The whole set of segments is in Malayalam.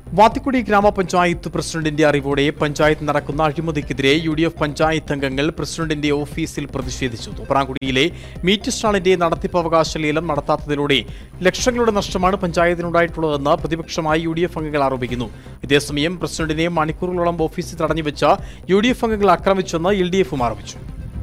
വാത്തിക്കുടി ഗ്രാമപഞ്ചായത്ത് പ്രസിഡന്റിന്റെ അറിവോടെ പഞ്ചായത്ത് നടക്കുന്ന അഴിമതിക്കെതിരെ യു ഡി എഫ് പഞ്ചായത്ത് അംഗങ്ങൾ പ്രസിഡന്റിന്റെ ഓഫീസിൽ പ്രതിഷേധിച്ചു തോപ്രാംകുടിയിലെ മീറ്റ് സ്റ്റാളിന്റെ നടത്തിപ്പവകാശ ലേലം നടത്താത്തതിലൂടെ ലക്ഷങ്ങളുടെ നഷ്ടമാണ് പഞ്ചായത്തിനുണ്ടായിട്ടുള്ളതെന്ന് പ്രതിപക്ഷമായി യു ഡി എഫ് അംഗങ്ങൾ ആരോപിക്കുന്നു ഇതേസമയം പ്രസിഡന്റിനെ മണിക്കൂറുകളോളം ഓഫീസിൽ തടഞ്ഞുവെച്ച യു ഡി എഫ് അംഗങ്ങൾ ആക്രമിച്ചെന്ന് എൽ ഡി എഫും ആരോപിച്ചു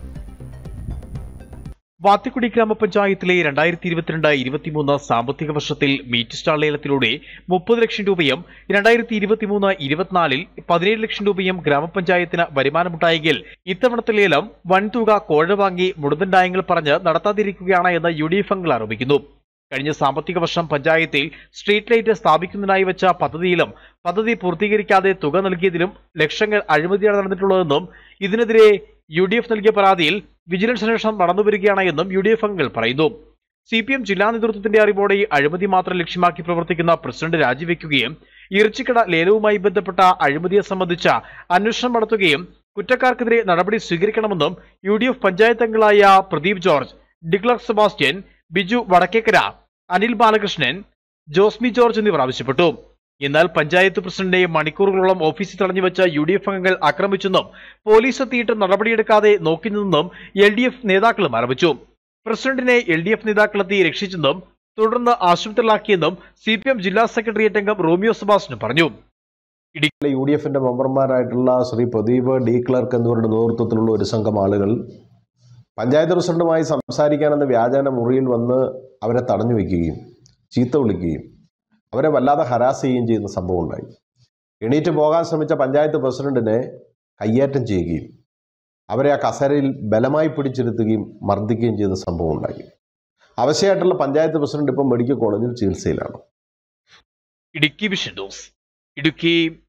വാത്തിക്കുടി ഗ്രാമപഞ്ചായത്തിലെ രണ്ടായിരത്തി ഇരുപത്തിരണ്ട് ഇരുപത്തിമൂന്ന് സാമ്പത്തിക വർഷത്തിൽ മീറ്റ് സ്റ്റാൾ ലേലത്തിലൂടെ മുപ്പത് ലക്ഷം രൂപയും രണ്ടായിരത്തി ഇരുപത്തിമൂന്ന് ഇരുപത്തിനാലിൽ പതിനേഴ് ലക്ഷം രൂപയും ഗ്രാമപഞ്ചായത്തിന് വരുമാനമുണ്ടായെങ്കിൽ ഇത്തവണത്തെ ലേലം വൻതുക കോഴ വാങ്ങി മുഴുവൻഡായങ്ങൾ പറഞ്ഞ് നടത്താതിരിക്കുകയാണ് എന്ന് യു ഡി എഫ് അംഗങ്ങൾ ആരോപിക്കുന്നു കഴിഞ്ഞ സാമ്പത്തിക വർഷം പഞ്ചായത്തിൽ സ്ട്രീറ്റ് ലൈറ്റ് സ്ഥാപിക്കുന്നതിനായി വെച്ച പദ്ധതിയിലും പദ്ധതി പൂർത്തീകരിക്കാതെ തുക നൽകിയതിലും ലക്ഷങ്ങൾ അഴിമതിയാണ് നടന്നിട്ടുള്ളതെന്നും ഇതിനെതിരെ യു ഡി എഫ് നൽകിയ പരാതിയിൽ വിജിലൻസ് അന്വേഷണം നടന്നുവരികയാണ് എന്നും യു ഡി എഫ് അംഗങ്ങൾ പറയുന്നു സി പി എം ജില്ലാ നേതൃത്വത്തിന്റെ അറിവോടെ അഴിമതി മാത്രം ലക്ഷ്യമാക്കി പ്രവർത്തിക്കുന്ന പ്രസിഡന്റ് രാജിവെക്കുകയും ഇറച്ചിക്കട ലേലവുമായി ബന്ധപ്പെട്ട അഴിമതിയെ സംബന്ധിച്ച അന്വേഷണം നടത്തുകയും കുറ്റക്കാർക്കെതിരെ നടപടി സ്വീകരിക്കണമെന്നും യു ഡി എഫ് പഞ്ചായത്ത് അംഗങ്ങളായ പ്രദീപ് ജോർജ് ഡിക്ലർ സെബാസ്റ്റ്യൻ ബിജു വടക്കേക്കര അനിൽ ബാലകൃഷ്ണൻ ജോസ്മി ജോർജ് എന്നിവർ ആവശ്യപ്പെട്ടു എന്നാൽ പഞ്ചായത്ത് പ്രസിഡന്റിനെ മണിക്കൂറുകളോളം ഓഫീസിൽ തടഞ്ഞുവെച്ച യു ഡി എഫ് അംഗങ്ങൾ ആക്രമിച്ചെന്നും പോലീസ് എത്തിയിട്ട് നടപടിയെടുക്കാതെ നോക്കി നിന്നെന്നും എൽ ഡി എഫ് നേതാക്കളും ആരോപിച്ചു പ്രസിഡന്റിനെ എൽ ഡി എഫ് നേതാക്കളെത്തി രക്ഷിച്ചെന്നും തുടർന്ന് ആശുപത്രിയിലാക്കിയെന്നും സി പി എം ജില്ലാ സെക്രട്ടേറിയറ്റ് അംഗം റോമിയോ സെബാസ്റ്റ്യൻ പറഞ്ഞു യു ഡി എഫിന്റെ മെമ്പർമാരായിട്ടുള്ള ശ്രീ പ്രദീപ് ഡി ക്ലർക്ക് എന്നിവരുടെ നേതൃത്വത്തിലുള്ള ഒരു സംഘം ആളുകൾ പഞ്ചായത്ത് പ്രസിഡന്റുമായി സംസാരിക്കാനെന്ന വ്യാജാന മുറിയിൽ വന്ന് അവരെ തടഞ്ഞു വയ്ക്കുകയും ചീത്ത വിളിക്കുകയും അവരെ വല്ലാതെ ഹരാസ് ചെയ്യുകയും ചെയ്യുന്ന സംഭവം ഉണ്ടായി എണീറ്റ് പോകാൻ ശ്രമിച്ച പഞ്ചായത്ത് പ്രസിഡന്റിനെ കയ്യേറ്റം ചെയ്യുകയും അവരെ ആ കസേരയിൽ ബലമായി പിടിച്ചിരുത്തുകയും മർദ്ദിക്കുകയും ചെയ്യുന്ന സംഭവം ഉണ്ടായി അവശയായിട്ടുള്ള പഞ്ചായത്ത് പ്രസിഡന്റ് ഇപ്പം മെഡിക്കൽ കോളേജിൽ ചികിത്സയിലാണ് ഇടുക്കി വിഷൻ ന്യൂസ് ഇടുക്കി